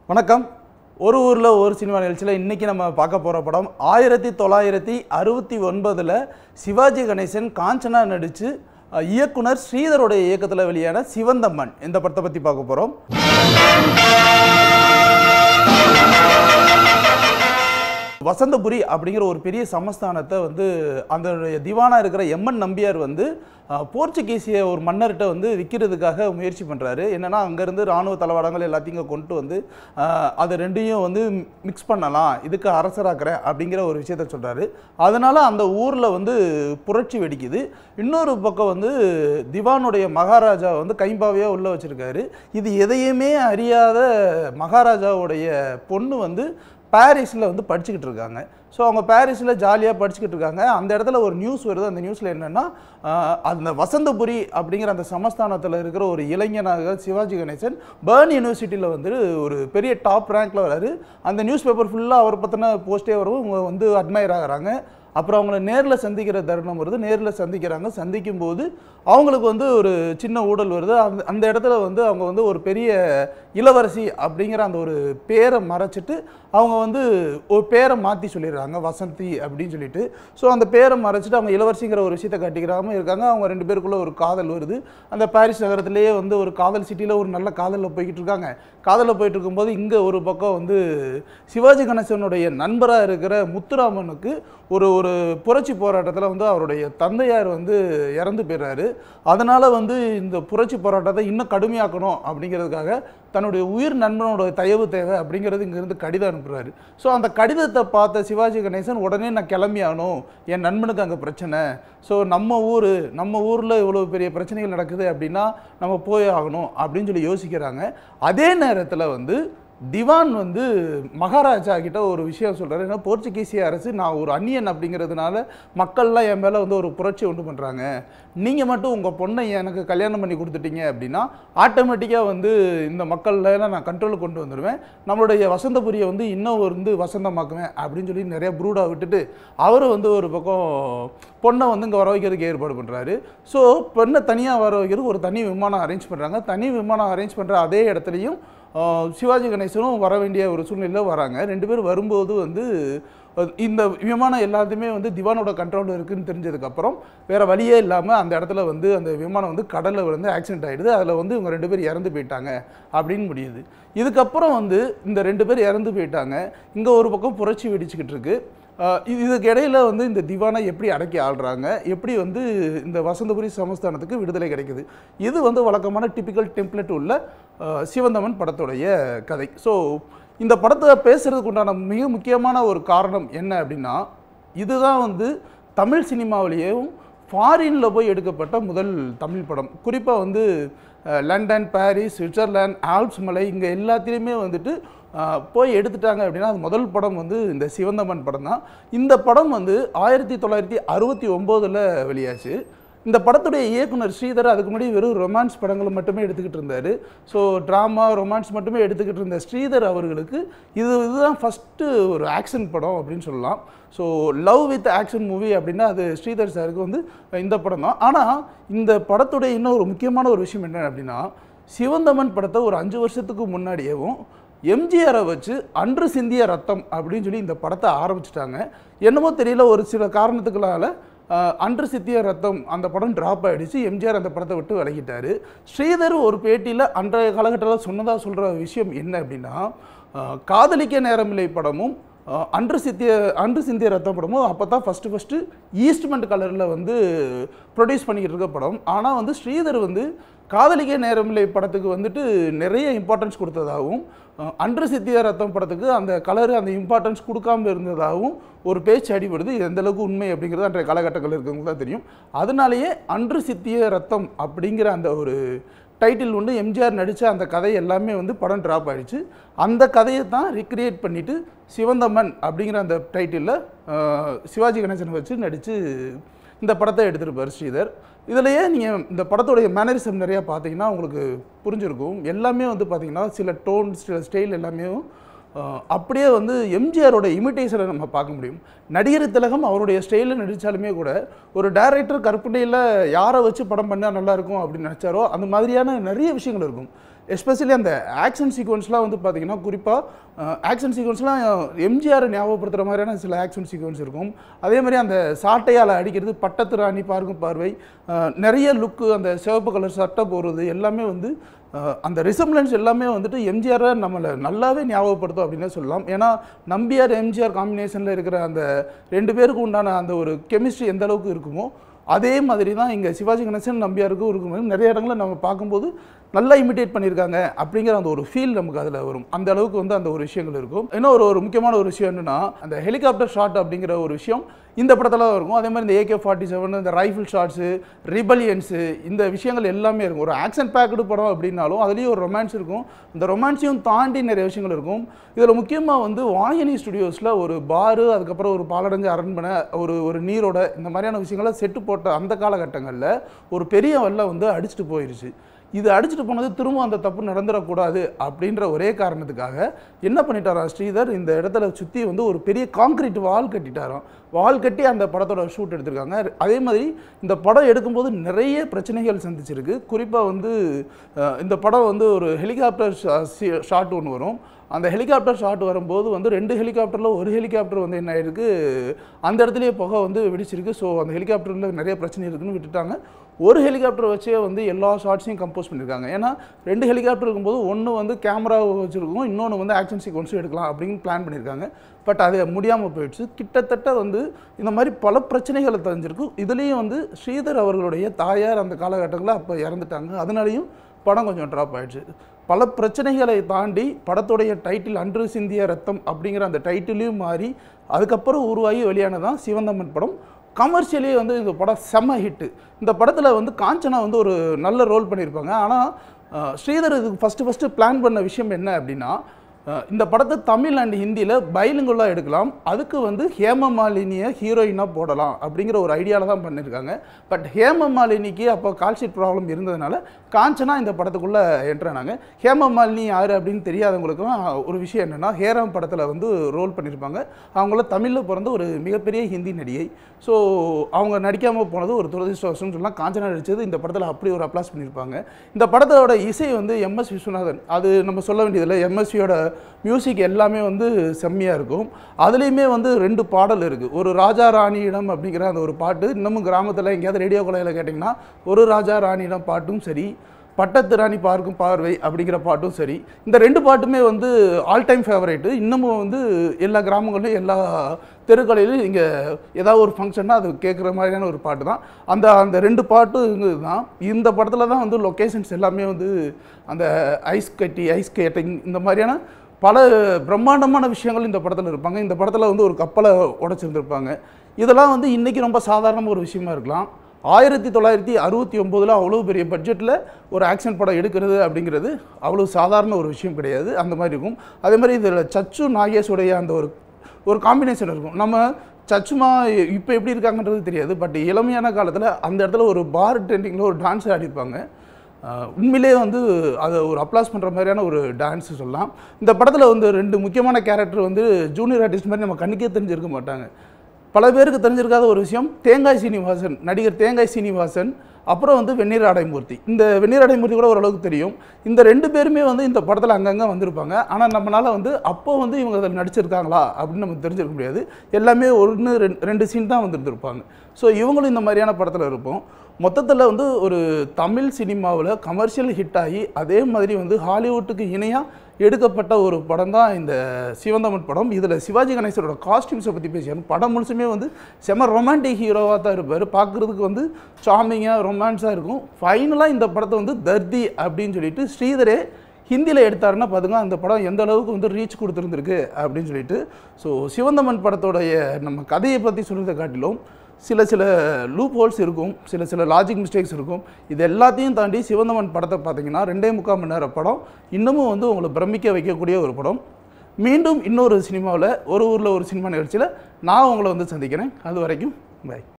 வணக்கம் ஒரு ஊரில் ஒரு சினிமா நிகழ்ச்சியில் இன்றைக்கி நம்ம பார்க்க போகிற படம் ஆயிரத்தி தொள்ளாயிரத்தி அறுபத்தி ஒன்பதில் சிவாஜி கணேசன் காஞ்சனா நடித்து இயக்குனர் ஸ்ரீதருடைய இயக்கத்தில் வெளியான சிவந்தம்மன் இந்த படத்தை பற்றி பார்க்க போகிறோம் வசந்தபுரி அப்படிங்கிற ஒரு பெரிய சமஸ்தானத்தை வந்து அந்த திவானா இருக்கிற எம்என் நம்பியார் வந்து அஹ், போர்ச்சுகீசிய ஒரு மன்னர்கிட்ட வந்து விற்கிறதுக்காக முயற்சி பண்ணுறாரு என்னன்னா அங்கேருந்து இராணுவ தளவாடங்கள் எல்லாத்தையும் இங்கே கொண்டு வந்து அஹ், அது ரெண்டையும் வந்து மிக்ஸ் பண்ணலாம் இதுக்கு அரசராக்குறேன் அப்படிங்கிற ஒரு விஷயத்த சொல்கிறாரு அதனால் அந்த ஊரில் வந்து புரட்சி வெடிக்குது இன்னொரு பக்கம் வந்து திவானுடைய மகாராஜா வந்து கைம்பாவையாக உள்ளே வச்சுருக்காரு இது எதையுமே அறியாத மகாராஜாவுடைய பொண்ணு வந்து பாரிஸில் வந்து படிச்சுக்கிட்டு இருக்காங்க ஸோ அவங்க பாரிஸில் ஜாலியாக படிச்சுக்கிட்டு இருக்காங்க அந்த இடத்துல ஒரு நியூஸ் வருது அந்த நியூஸில் என்னென்னா அந்த வசந்தபுரி அப்படிங்கிற அந்த சமஸ்தானத்தில் இருக்கிற ஒரு இளைஞனாக சிவாஜி கணேசன் பேர்ன் யூனிவர்சிட்டியில் வந்து ஒரு பெரிய டாப் ரேங்க்கில் வராரு அந்த நியூஸ் பேப்பர் ஃபுல்லாக அவர் பற்றின போஸ்டே வரும் இவங்க வந்து அட்மையர் ஆகுறாங்க அப்புறம் அவங்கள நேரில் சந்திக்கிற தருணம் வருது நேரில் சந்திக்கிறாங்க சந்திக்கும் போது அவங்களுக்கு வந்து ஒரு சின்ன ஊழல் வருது அந்த அந்த இடத்துல வந்து அவங்க வந்து ஒரு பெரிய இளவரசி அப்படிங்கிற அந்த ஒரு பேரை மறைச்சிட்டு அவங்க வந்து ஒரு பேரை மாற்றி சொல்லிடுறாங்க வசந்தி அப்படின்னு சொல்லிட்டு ஸோ அந்த பேரை மறைச்சிட்டு அவங்க இளவரசிங்கிற ஒரு விஷயத்தை கட்டிக்கிறாம இருக்காங்க அவங்க ரெண்டு பேருக்குள்ள ஒரு காதல் வருது அந்த பாரிஸ் நகரத்திலேயே வந்து ஒரு காதல் சிட்டியில் ஒரு நல்ல காதலில் போய்கிட்டு இருக்காங்க காதலில் போயிட்டு இருக்கும்போது இங்கே ஒரு பக்கம் வந்து சிவாஜி கணேசனுடைய நண்பராக இருக்கிற முத்துராமனுக்கு ஒரு ஒரு புரட்சி போராட்டத்தில் வந்து அவருடைய தந்தையார் வந்து இறந்து போயிடுறாரு அதனால் வந்து இந்த புரட்சி போராட்டத்தை இன்னும் கடுமையாக்கணும் அப்படிங்கிறதுக்காக தன்னுடைய உயிர் நண்பனோட தயவு தேவை அப்படிங்கிறது இங்கேருந்து கடிதம் அனுப்புகிறாரு ஸோ அந்த கடிதத்தை பார்த்த சிவாஜி கணேசன் உடனே நான் கிளம்பி ஆகணும் என் நண்பனுக்கு அங்கே பிரச்சனை ஸோ நம்ம ஊர் நம்ம ஊரில் இவ்வளோ பெரிய பிரச்சனைகள் நடக்குது அப்படின்னா நம்ம போய் ஆகணும் அப்படின்னு சொல்லி யோசிக்கிறாங்க அதே நேரத்தில் வந்து திவான் வந்து மகாராஜா கிட்ட ஒரு விஷயம் சொல்றாரு ஏன்னா போர்ச்சுகீசிய அரசு நான் ஒரு அந்நியன் அப்படிங்கிறதுனால மக்கள்லாம் என் மேலே வந்து ஒரு புரட்சி உண்டு பண்ணுறாங்க நீங்கள் மட்டும் உங்கள் பொண்ணை எனக்கு கல்யாணம் பண்ணி கொடுத்துட்டீங்க அப்படின்னா ஆட்டோமேட்டிக்காக வந்து இந்த மக்கள்லாம் நான் கண்ட்ரோலுக்கு கொண்டு வந்துடுவேன் நம்மளுடைய வசந்தபுரியை வந்து இன்னும் வந்து வசந்தமாக்குவேன் அப்படின்னு சொல்லி நிறைய ப்ரூடா விட்டுட்டு அவர் வந்து ஒரு பக்கம் பொண்ணை வந்து இங்கே வர வைக்கிறதுக்கு ஏற்பாடு பண்ணுறாரு ஸோ பொண்ணை தனியாக வர வைக்கிறதுக்கு ஒரு தனி விமானம் அரேஞ்ச் பண்ணுறாங்க தனி விமானம் அரேஞ்ச் பண்ணுற அதே இடத்துலையும் ஆஹ் சிவாஜி கணேசனும் வர வேண்டிய ஒரு சூழ்நிலையில் வராங்க ரெண்டு பேரும் வரும்போது வந்து அஹ் இந்த விமானம் எல்லாத்தையுமே வந்து திவானோட கண்ட்ரோலில் இருக்குன்னு தெரிஞ்சதுக்கப்புறம் வேற வழியே இல்லாமல் அந்த இடத்துல வந்து அந்த விமானம் வந்து கடலில் விழுந்து ஆக்சிடென்ட் ஆகிடுது அதில் வந்து இவங்க ரெண்டு பேர் இறந்து போயிட்டாங்க அப்படின்னு முடியுது இதுக்கப்புறம் வந்து இந்த ரெண்டு பேர் இறந்து போயிட்டாங்க இங்கே ஒரு பக்கம் புரட்சி வெடிச்சுக்கிட்டு இருக்கு ஆஹ் இது இதுக்கு இடையில வந்து இந்த திவானை எப்படி அடக்கி ஆள்றாங்க எப்படி வந்து இந்த வசந்தபுரி சமஸ்தானத்துக்கு விடுதலை கிடைக்குது இது வந்து வழக்கமான டிபிக்கல் டெம்ப்ளேட் உள்ள ஆஹ் சிவந்தமன் படத்துடைய கதை ஸோ இந்த படத்தை பேசுறதுக்கு உண்டான மிக முக்கியமான ஒரு காரணம் என்ன அப்படின்னா இதுதான் வந்து தமிழ் சினிமாவிலேயும் ஃபாரினில் போய் எடுக்கப்பட்ட முதல் தமிழ் படம் குறிப்பாக வந்து அஹ், லண்டன் பாரிஸ் சுவிட்சர்லாந்து ஆல்ப்ஸ் மலை இங்கே எல்லாத்துலேயுமே வந்துட்டு அஹ், போய் எடுத்துட்டாங்க அப்படின்னா அது முதல் படம் வந்து இந்த சிவந்தமன் படம் தான் இந்த படம் வந்து ஆயிரத்தி தொள்ளாயிரத்தி அறுபத்தி ஒம்போதில் வெளியாச்சு இந்த படத்துடைய இயக்குனர் ஸ்ரீதர் அதுக்கு முன்னாடி வெறும் ரொமான்ஸ் படங்களை மட்டுமே எடுத்துக்கிட்டு இருந்தார் ஸோ ட்ராமா ரொமான்ஸ் மட்டுமே எடுத்துக்கிட்டு இருந்த ஸ்ரீதர் அவர்களுக்கு இது இதுதான் ஃபஸ்ட்டு ஒரு ஆக்ஷன் படம் அப்படின்னு சொல்லலாம் so love with action movie அப்படின்னா அது ஸ்ரீதர் சாருக்கு வந்து இந்த படம் தான் ஆனால் இந்த படத்துடைய இன்னும் ஒரு முக்கியமான ஒரு விஷயம் என்ன அப்படின்னா சிவந்தமன் படத்தை ஒரு அஞ்சு வருஷத்துக்கு முன்னாடியேவும் எம்ஜிஆரை வச்சு அன்று சிந்திய ரத்தம் அப்படின்னு சொல்லி இந்த படத்தை ஆரம்பிச்சிட்டாங்க என்னமோ தெரியல ஒரு சில காரணத்துக்களால அஹ், அன்று சித்திய ரத்தம் அந்த படம் ட்ராப் ஆயிடுச்சு எம்ஜிஆர் அந்த படத்தை விட்டு விலகிட்டாரு ஸ்ரீதர் ஒரு பேட்டியில் அன்றைய காலகட்டத்தில் சொன்னதாக சொல்கிற விஷயம் என்ன அப்படின்னா அஹ், காதலிக்க நேரமில்லை படமும் அஹ், அன்று சித்திய அன்று சிந்திய ரத்தம் படமும் அப்போ தான் ஃபஸ்ட்டு ஃபஸ்ட்டு ஈஸ்ட்மெண்ட் கலரில் வந்து ப்ரொடியூஸ் பண்ணிக்கிட்டு இருக்க படம் ஆனால் வந்து ஸ்ரீதர் வந்து காதலிக்க நேரமில்லை படத்துக்கு வந்துட்டு நிறைய இம்பார்ட்டன்ஸ் கொடுத்ததாகவும் அஹ், அன்று சித்திய ரத்தம் படத்துக்கு அந்த கலரு அந்த இம்பார்ட்டன்ஸ் கொடுக்காம இருந்ததாகவும் ஒரு பேச்சு அடிபடுது இது எந்த அளவுக்கு உண்மை அப்படிங்கிறது அன்றைய காலகட்டங்கள் இருக்கவங்களுக்கு தான் தெரியும் அதனாலேயே அன்று சித்திய ரத்தம் அப்படிங்கிற அந்த ஒரு டைட்டில் ஒன்று எம்ஜிஆர் நடித்த அந்த கதை எல்லாமே வந்து படம் ட்ராப் ஆயிடுச்சு அந்த கதையை தான் ரீக்ரியேட் பண்ணிவிட்டு சிவந்தமன் அப்படிங்கிற அந்த டைட்டிலில் சிவாஜி கணேசனை வச்சு நடித்து இந்த படத்தை எடுத்திருப்பார் ஸ்ரீதர் இதுலையே நீங்கள் இந்த படத்துடைய மேனரிசம் நிறையா பார்த்தீங்கன்னா உங்களுக்கு புரிஞ்சிருக்கும் எல்லாமே வந்து பார்த்தீங்கன்னா சில டோன் சில ஸ்டைல் எல்லாமே அஹ், அப்படியே வந்து எம்ஜிஆரோட இமிட்டேஷனை நம்ம பார்க்க முடியும் நடிகர் திலகம் அவருடைய ஸ்டைலில் நடித்தாலுமே கூட ஒரு டைரக்டர் கற்பனையில் யாரை வச்சு படம் பண்ணால் நல்லா இருக்கும் அப்படின்னு நினச்சாரோ அந்த மாதிரியான நிறைய விஷயங்கள் இருக்கும் எஸ்பெஷலி அந்த ஆக்ஷன் சீக்வன்ஸ்லாம் வந்து பார்த்தீங்கன்னா குறிப்பாக ஆக்ஷன் சீக்வன்ஸ்லாம் எம்ஜிஆர் ஞாபகப்படுத்துகிற மாதிரியான சில ஆக்ஷன் சீக்வன்ஸ் இருக்கும் அதே மாதிரி அந்த சாட்டையால் அடிக்கிறது பட்டத்து ராணி பார்க்கும் பார்வை அஹ், நிறைய லுக்கு அந்த சிவப்பு கலர் சட்டை போடுறது எல்லாமே வந்து அஹ், அந்த ரிசம்லன்ஸ் எல்லாமே வந்துட்டு எம்ஜிஆரை நம்மளை நல்லாவே ஞாபகப்படுத்தும் அப்படின்னே சொல்லலாம் ஏன்னா நம்பியார் எம்ஜிஆர் காம்பினேஷனில் இருக்கிற அந்த ரெண்டு பேருக்கு உண்டான அந்த ஒரு கெமிஸ்ட்ரி எந்த அளவுக்கு இருக்குமோ அதே மாதிரி தான் இங்கே சிவாஜி கணேசன் நம்பியாருக்கும் இருக்கும் நிறைய இடங்களில் நம்ம பார்க்கும்போது நல்லா இமிட்டேட் பண்ணியிருக்காங்க அப்படிங்கிற அந்த ஒரு ஃபீல் நமக்கு அதில் வரும் அந்த அளவுக்கு வந்து அந்த ஒரு விஷயங்கள் இருக்கும் இன்னும் ஒரு ஒரு முக்கியமான ஒரு விஷயம் என்னன்னா அந்த ஹெலிகாப்டர் ஷாட் அப்படிங்கிற ஒரு விஷயம் இந்த படத்தில் இருக்கும் அதே மாதிரி இந்த ஏகே ஃபார்ட்டி செவன் இந்த ரைஃபிள் ஷாட்ஸு ரிபலியன்ஸு இந்த விஷயங்கள் எல்லாமே இருக்கும் ஒரு ஆக்ஷன் பேக்கடு படம் அப்படின்னாலும் அதுலேயும் ஒரு ரொமான்ஸ் இருக்கும் இந்த ரொமான்ஸையும் தாண்டி நிறைய விஷயங்கள் இருக்கும் இதில் முக்கியமாக வந்து வாகினி ஸ்டுடியோஸில் ஒரு பாரு அதுக்கப்புறம் ஒரு பாலடைஞ்ச அரண்மனை ஒரு ஒரு நீரோட இந்த மாதிரியான விஷயங்களை செட்டு போட்ட அந்த காலகட்டங்களில் ஒரு பெரிய வெள்ளம் வந்து அடிச்சுட்டு போயிருச்சு இது அடிச்சுட்டு போனது திரும்ப அந்த தப்பு நடந்துடக்கூடாது அப்படின்ற ஒரே காரணத்துக்காக என்ன பண்ணிட்டாராம் ஸ்ரீதர் இந்த இடத்துல சுற்றி வந்து ஒரு பெரிய காங்கிரீட் வால் கட்டிட்டாராம் வால் கட்டி அந்த படத்தோட ஷூட் எடுத்திருக்காங்க அதே மாதிரி இந்த படம் எடுக்கும்போது நிறைய பிரச்சனைகள் சந்திச்சிருக்கு குறிப்பாக வந்து அஹ், இந்த படம் வந்து ஒரு ஹெலிகாப்டர் ஷாட் ஒன்று வரும் அந்த ஹெலிகாப்டர் ஷாட் வரும்போது வந்து ரெண்டு ஹெலிகாப்டரில் ஒரு ஹெலிகாப்டர் வந்து என்ன ஆயிருக்கு அந்த இடத்துலயே புகை வந்து வெடிச்சிருக்கு ஸோ அந்த ஹெலிகாப்டரில் நிறைய பிரச்சனை இருக்குன்னு விட்டுட்டாங்க ஒரு ஹெலிகாப்டர் வச்சே வந்து எல்லா ஷாட்ஸையும் கம்போஸ் பண்ணியிருக்காங்க ஏன்னா ரெண்டு ஹெலிகாப்டர் இருக்கும்போது ஒன்று வந்து கேமரா வச்சுருக்கும் இன்னொன்று வந்து ஆக்ஷன் சீக்வன்ஸும் எடுக்கலாம் அப்படின்னு பிளான் பண்ணியிருக்காங்க பட் அது முடியாமல் போயிடுச்சு கிட்டத்தட்ட வந்து இந்த மாதிரி பல பிரச்சனைகளை தெரிஞ்சிருக்கு இதுலேயும் வந்து ஸ்ரீதர் அவர்களுடைய தாயார் அந்த காலகட்டங்களில் அப்போ இறந்துட்டாங்க அதனாலையும் படம் கொஞ்சம் ட்ராப் ஆயிடுச்சு பல பிரச்சனைகளை தாண்டி படத்துடைய டைட்டில் அன்று சிந்திய ரத்தம் அப்படிங்கிற அந்த டைட்டிலையும் மாறி அதுக்கப்புறம் உருவாகி வெளியானதான் சிவந்தம்மன் படம் கமர்ஷியலி வந்து இந்த படம் செம்ம ஹிட்டு இந்த படத்தில் வந்து காஞ்சனா வந்து ஒரு நல்ல ரோல் பண்ணியிருப்பாங்க ஆனால் ஸ்ரீதர் இதுக்கு ஃபஸ்ட்டு ஃபஸ்ட்டு பிளான் பண்ண விஷயம் என்ன அப்படின்னா அஹ், இந்த படத்தை தமிழ் அண்ட் ஹிந்தியில் பைலிங்குலாக எடுக்கலாம் அதுக்கு வந்து ஹேம மாலினியை ஹீரோயினாக போடலாம் அப்படிங்கிற ஒரு ஐடியாவில் தான் பண்ணியிருக்காங்க பட் ஹேம மாலினிக்கு அப்போ கால்ஷீட் ப்ராப்ளம் இருந்ததுனால காஞ்சனா இந்த படத்துக்குள்ளே என்ட்ரானாங்க ஹேம மாலினி யார் அப்படின்னு தெரியாதவங்களுக்குலாம் ஒரு விஷயம் என்னென்னா ஹேரம் படத்தில் வந்து ரோல் பண்ணியிருப்பாங்க அவங்கள தமிழில் பிறந்த ஒரு மிகப்பெரிய ஹிந்தி நடிகை ஸோ அவங்க நடிக்காமல் போனது ஒரு துரதிருஷ்டவசம்னு சொல்லலாம் காஞ்சனா நடித்தது இந்த படத்தில் அப்படி ஒரு அப்ளாஸ் பண்ணியிருப்பாங்க இந்த படத்தோட இசை வந்து எம்எஸ் விஸ்வநாதன் அது நம்ம சொல்ல வேண்டியதில்லை எம்எஸ்வியோட மியூசிக் எல்லாமே வந்து செம்மையாக இருக்கும் அதுலேயுமே வந்து ரெண்டு பாடல் இருக்குது ஒரு ராஜா ராணியிடம் அப்படிங்கிற அந்த ஒரு பாட்டு இன்னமும் கிராமத்தில் எங்கேயாவது ரேடியோ கொலையில் கேட்டிங்கன்னா ஒரு ராஜா ராணியிடம் பாட்டும் சரி பட்டத்து ராணி பார்க்கும் பார்வை அப்படிங்கிற பாட்டும் சரி இந்த ரெண்டு பாட்டுமே வந்து ஆல் டைம் ஃபேவரேட்டு இன்னமும் வந்து எல்லா கிராமங்கள்லையும் எல்லா தெருக்கலையிலும் இங்கே ஏதாவது ஒரு ஃபங்க்ஷன்னா அது கேட்குற மாதிரியான ஒரு பாட்டு தான் அந்த அந்த ரெண்டு பாட்டும் தான் இந்த படத்தில் தான் வந்து லொக்கேஷன்ஸ் எல்லாமே வந்து அந்த ஐஸ் கட்டி ஐஸ் கேட்டிங் இந்த மாதிரியான பல பிரம்மாண்டமான விஷயங்கள் இந்த படத்தில் இருப்பாங்க இந்த படத்தில் வந்து ஒரு கப்பலை உடைச்சிருந்துருப்பாங்க இதெல்லாம் வந்து இன்றைக்கி ரொம்ப சாதாரண ஒரு விஷயமா இருக்கலாம் ஆயிரத்தி தொள்ளாயிரத்தி அறுபத்தி ஒம்போதில் அவ்வளோ பெரிய பட்ஜெட்டில் ஒரு ஆக்ஷன் படம் எடுக்கிறது அப்படிங்கிறது அவ்வளோ சாதாரண ஒரு விஷயம் கிடையாது அந்த மாதிரி இருக்கும் அதே மாதிரி இதில் சச்சு நாகேஷுடைய அந்த ஒரு ஒரு காம்பினேஷன் இருக்கும் நம்ம சச்சுமா இப்போ எப்படி இருக்காங்கன்றது தெரியாது பட் இளமையான காலத்தில் அந்த இடத்துல ஒரு பார் ட்ரெண்டிங்கில் ஒரு டான்ஸ் ஆடிப்பாங்க ஆஹ் உண்மையிலே வந்து அதை ஒரு அப்ளாஸ் பண்ணுற மாதிரியான ஒரு டான்ஸ் சொல்லலாம் இந்த படத்தில் வந்து ரெண்டு முக்கியமான கேரக்டர் வந்து ஜூனியர் ஆர்டிஸ்ட் மாதிரி நம்ம கண்ணுக்கே தெரிஞ்சிருக்க மாட்டாங்க பல பேருக்கு தெரிஞ்சிருக்காத ஒரு விஷயம் தேங்காய் சீனிவாசன் நடிகர் தேங்காய் சீனிவாசன் அப்புறம் வந்து வெந்நீர் ஆடைமூர்த்தி இந்த வெந்நீர் ஆடைமூர்த்தி கூட ஓரளவுக்கு தெரியும் இந்த ரெண்டு பேருமே வந்து இந்த படத்தில் அங்கங்கே வந்திருப்பாங்க ஆனால் நம்மளால் வந்து அப்போ வந்து இவங்க அதில் நடிச்சிருக்காங்களா அப்படின்னு நமக்கு தெரிஞ்சிருக்க முடியாது எல்லாமே ஒன்று ரெண்டு ரெண்டு சீன் தான் வந்துருந்துருப்பாங்க ஸோ இவங்களும் இந்த மாதிரியான படத்தில் இருப்போம் மொத்தத்தில் வந்து ஒரு தமிழ் சினிமாவில் கமர்ஷியல் ஹிட் ஆகி அதே மாதிரி வந்து ஹாலிவுட்டுக்கு இணையாக எடுக்கப்பட்ட ஒரு படம் தான் இந்த சிவந்தமன் படம் இதில் சிவாஜி கணேசனோட காஸ்டியூம்ஸை பற்றி பேசியாங்க படம் முழுசுமே வந்து செம ரொமான்டிக் ஹீரோவாக தான் இருப்பார் பார்க்குறதுக்கு வந்து சாமிங்காக ரொமான்ஸாக இருக்கும் ஃபைனலாக இந்த படத்தை வந்து தர்தி அப்படின்னு சொல்லிட்டு ஸ்ரீதரே ஹிந்தியில் எடுத்தாருன்னா பாருங்க அந்த படம் எந்த அளவுக்கு வந்து ரீச் கொடுத்துருந்துருக்கு அப்படின்னு சொல்லிட்டு ஸோ சிவந்தமன் படத்தோடைய நம்ம கதையை பற்றி சொல்கிறத காட்டிலும் சில சில லூப் ஹோல்ஸ் இருக்கும் சில சில லாஜிக் மிஸ்டேக்ஸ் இருக்கும் இது எல்லாத்தையும் தாண்டி சிவந்தமன் படத்தை பார்த்தீங்கன்னா ரெண்டே முக்கால் மணி நேரம் படம் இன்னமும் வந்து உங்களை பிரமிக்க வைக்கக்கூடிய ஒரு படம் மீண்டும் இன்னொரு சினிமாவில் ஒரு ஊரில் ஒரு சினிமா நிகழ்ச்சியில் நான் உங்களை வந்து சந்திக்கிறேன் அது வரைக்கும் பை